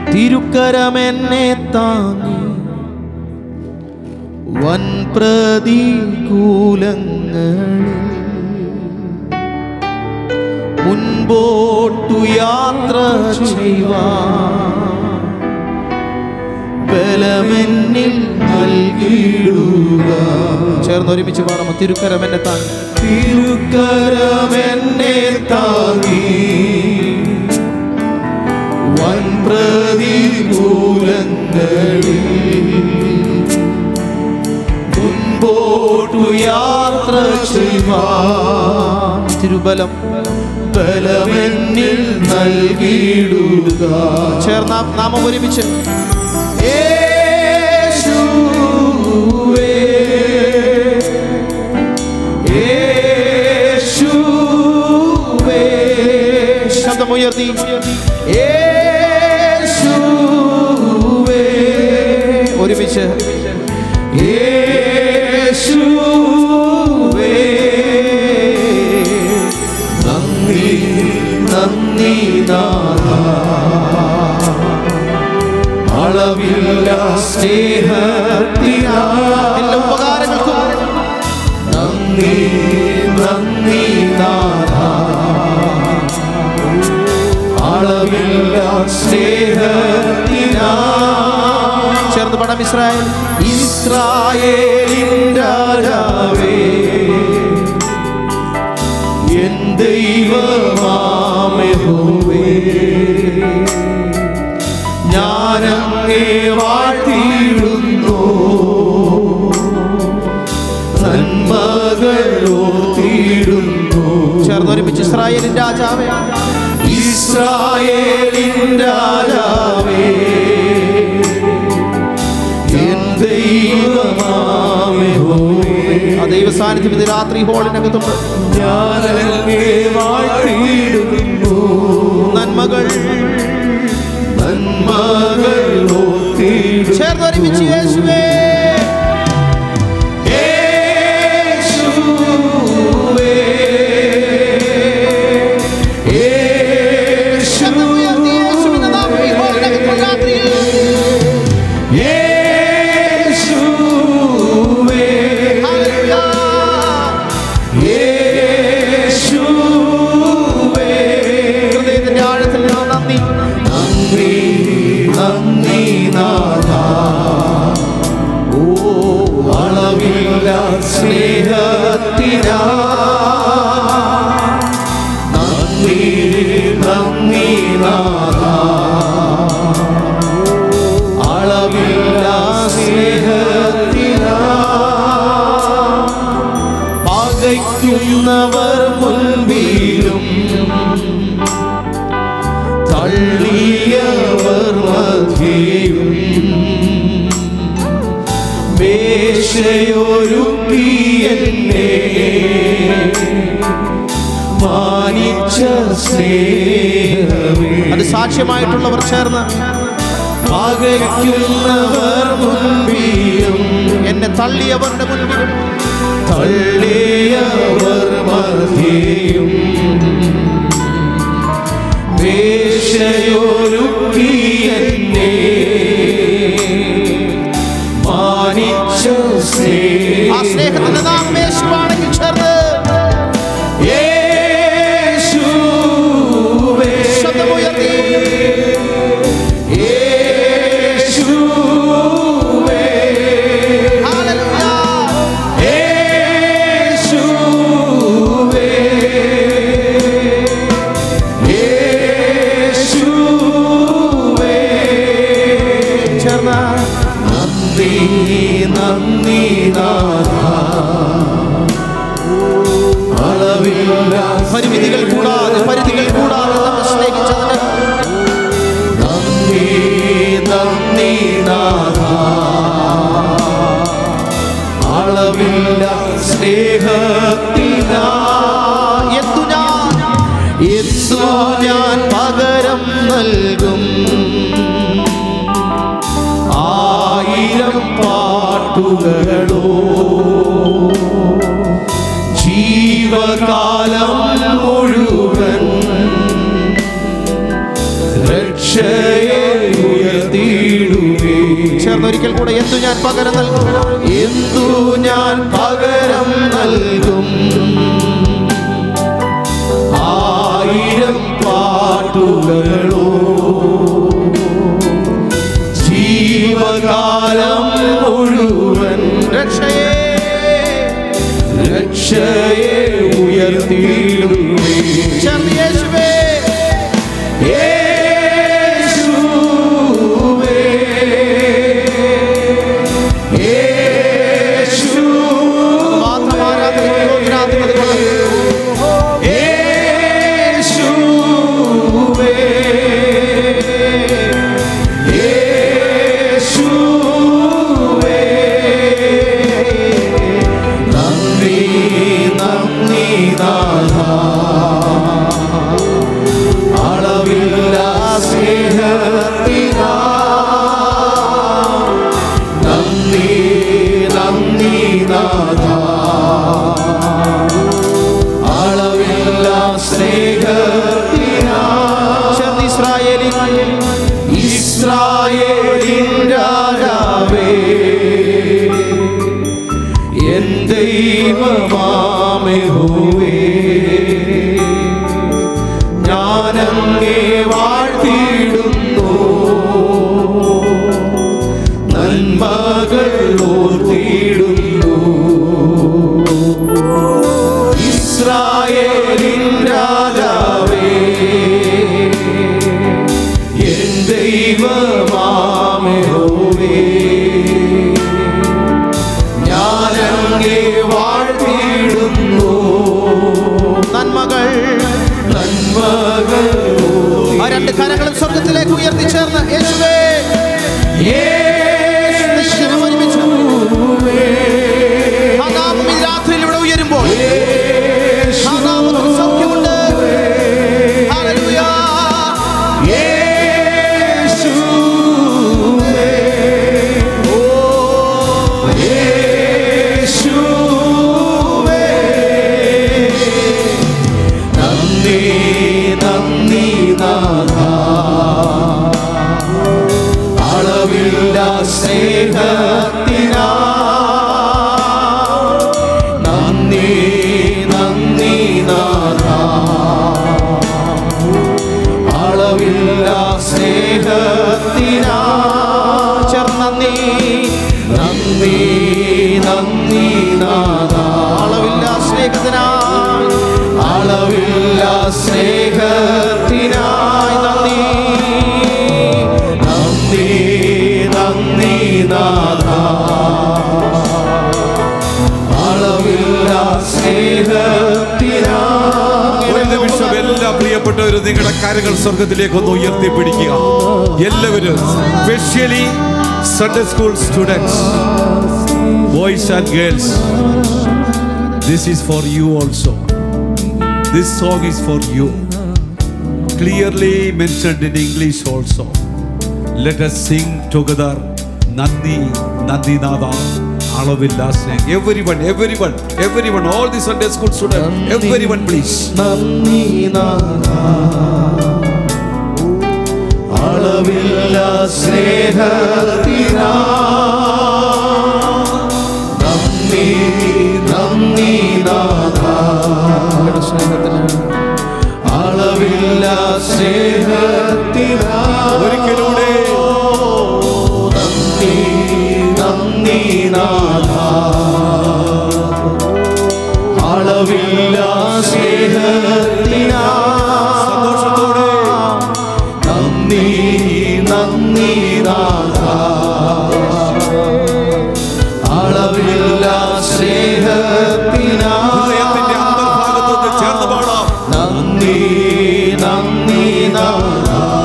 തിരുക്കരമെന്നെ താങ്ങി വൻ പ്രതികൂലങ്ങളിൽ മുൻപോട്ടു യാത്ര ചെയ്യുവാൻ ബലമെന്നിൽ നൽകിയിടുക ചേർന്ന് ഒരുമിച്ച് പാടാമോ തിരുക്കരമെന്നെ താങ്ങി തിരുക്കരമെന്നെ താങ്ങി വൻ പ്രതികൂലങ്ങളിൽ മുൻപോട്ടു യാത്ര ചെയ്യുവാൻ തിരുബലം ബലമെന്നിൽ നൽകിയിടുക ചേർന്ന നാമം ഒരുമിച്ച് യേശുവേ, യേശുവേ. ശബ്ദമുയർത്തി യേശുവേ. ഒരുമിച്ച് യേശുവേ നന്ദി നന്ദി നാഥ അളവില്ല സ്നേഹത്തിനാ എല്ലാ ഉപകാരങ്ങൾക്കും നന്ദി നന്ദി നാഥ അളവില്ല സ്നേഹത്തിനാ ചേർന്ന് പടം ഇസ്രായേൽ ഇസ്രായേലിൻ രാജാവേ എൻ ദൈവമാമേ ഞാനങ്ങേ വാഴ്ത്തിയിടുന്നു നന്മകൾ ഓർത്തിയിടുന്നു ചേർന്ന് ഒരുമിച്ച് ഇസ്രായേലിൻ രാജാവേ ഇസ്രായേലിൻ രാജാവേ എൻ ദൈവമാമേ ആ ദൈവ സാന്നിധ്യം ഇത് രാത്രി ഹോളിനകത്തുണ്ട് ഞാനങ്ങേ വാഴ്ത്തിയിടുന്നു നന്മകൾ നന്മകൾ ചേർന്ന് ഒരുമിച്ച് യേശുവേ യേശുവേ യേശുവേ യേശുവേ യേശുവേ ഹൃദയത്തിന്റെ ആഴത്തിൽ നിന്ന് നന്ദി നന്ദി നന്ദി നാഥ ഓ അളവില്ല സ്നേഹത്തിനാ നന്ദി നന്ദി നാഥ അളവില്ല സ്നേഹത്തിനാ പകയ്ക്കുന്നവർ മുൻപിലും തള്ളിയവർ മധ്യയും മേശയൊരുക്കി എന്നെ മാനിച്ച സ്നേഹമേ അത് സാക്ഷ്യമായിട്ടുള്ളവർ ചേർന്ന് പകയ്ക്കുന്നവർ മുൻപിലും എന്നെ തള്ളിയവരുടെ മുൻപിലും തള്ളിയവർ മധ്യയും വേഷയൊരുക്കി എന്നെ മാനിച്ച സ്നേഹ ആ സ്നേഹത്തിന്റെ നാം യേശുവാണെങ്കിൽ ചേർന്ന് യേശുവേ ശബ്ദമുയർത്തി യേശുവേ ഹല്ലേലൂയ യേശുവേ യേശുവേ ചേർന്ന നന്ദി നന്ദി നാഥ അളവില്ല പരിമിതികൾ കൂടാതെ പരിധികൾ കൂടാതെ നമ്മൾ സ്നേഹിച്ചതിന് നന്ദി നന്ദി നാഥ അളവില്ല സ്നേഹത്തിനാ എത്തു ഞാൻ എത്തു ഞാൻ പകരം നൽകും ആയിരം പാട്ടുകളോ ജീവകാലം മുഴുവൻ രക്ഷയെ ഉയർത്തും ചേർന്നൊരിക്കൽ കൂടെ എന്തു ഞാൻ പകരം നൽകും എന്തു ഞാൻ പകരം നൽകും ആയിരം പാട്ടുകളോ ജീവകാലം മുഴുവൻ രക്ഷയെ രക്ഷയെ ഉയർത്തിയിടുമേ ചേർന്ന് യേശുവേ യേശുവേ യേശു മാത്രം ആരാധനയ്ക്ക് യോഗ്യനാകുന്നത് കൊണ്ട് യേശുവേ യേശുവേ നന്ദി നന്ദി നാഥ അളവില്ല സ്നേഹത്തിനാ നന്ദി നന്ദി നാഥ അളവില്ല സ്നേഹത്തിനാ ചേർന്ന് ഇസ്രായേലിൽ ഇസ്രായേലിൻ രാജാവേ എൻ ദൈവമാമെഹുവേ ഞാനങ്ങേ വാഴ്ത്തിയിടുന്നു നന്മകൾ ഓർത്തിയിടുന്നു ഇസ്രായേലിൻ രാജാവേ എൻ ദൈവമാമെഹോവേ ഞാനങ്ങേ വാഴ്ത്തിയിടുന്നു നന്മകൾ നന്മകൾ ആ രണ്ട് കരങ്ങളും സ്വർഗത്തിലേക്ക് ഉയർത്തി ചേർന്ന് യേശുവേ നിശ്ചയം ഒരുമിച്ച് ആ നാമം ഈ രാത്രിയിൽ ഇവിടെ ഉയരുമ്പോൾ ആ നാമത്തിന് സൗഖ്യമുണ്ട് ഹല്ലേലൂയ. യേശുവേ യേശുവേ നന്ദി നന്ദി നാഥ അളവില്ല സ്നേഹത്തിനാ നന്ദി നന്ദി നാഥ അളവില്ല സ്നേഹത്തിനാ ചേർന്ന് നന്ദി നന്ദി നന്ദി നാഥ അളവില്ല സ്നേഹത്തിനായി അളവില്ല സ്നേഹത്തിനായി നന്ദി നന്ദി നന്ദി നാഥ അളവില്ല സ്നേഹത്തിനായി ഒരു നിമിഷം എല്ലാ പ്രിയപ്പെട്ടവരും നിങ്ങളുടെ കാര്യങ്ങൾ സ്വർഗത്തിലേക്ക് ഒന്ന് ഉയർത്തിപ്പിടിക്കുക എല്ലാവരും specially Sunday school students boys and girls this is for you also this song is for you clearly mentioned in English also let us sing together നന്ദി നന്ദി നാഥ അളവില്ല സ്നേഹം everyone everyone everyone all the Sunday school student everyone please നന്ദി നാഥ അളവില്ല സ്നേഹത്തിനാ നന്ദി നന്ദി നാഥ അളവില്ല സ്നേഹത്തിനാ ഒരിക്കലൂടെ നന്ദി നന്ദി നാഥ അളവില്ല സ്നേഹത്തിനാ സന്തോഷത്തോടെ നന്ദി നന്ദി നാഥ അളവില്ല സ്നേഹത്തിനാ ഹൃദയത്തിന്റെ അന്തർഭാഗത്തോട് ചേർന്ന് പാടാം നന്ദി നന്ദി നാഥ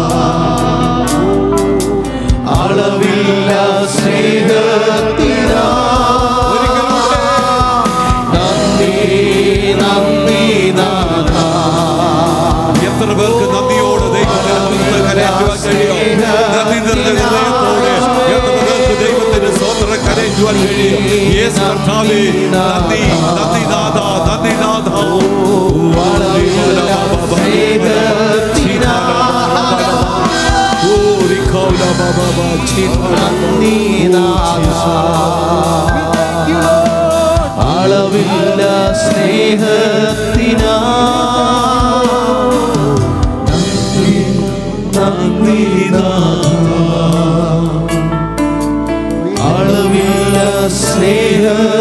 അളവില്ല സ്നേഹത്തിനാ ഒരിക്കലൂടെ നന്ദി നന്ദി നാഥ എത്ര പേർക്ക് നന്ദിയോട് ദൈവത്തിന് മുൻപ് കരയേറ്റുവാൻ കഴിയും നന്ദി നിറഞ്ഞ ഹൃദയത്തോടെ എത്ര പേർക്ക് ദൈവത്തിന് സ്വതന്ത്ര കരയേറ്റുവാൻ കഴിയും യേശു കർത്താവേ നന്ദി നന്ദി നാഥ നന്ദി നാഥ അളവില്ല സ്നേഹത്തിനാ ഓ ശിഖോല ബബബ ചിഖോല നന്ദി നാഥ അളവില്ല സ്നേഹത്തിനാ നന്ദി നാഥ അളവില്ല സ്നേഹ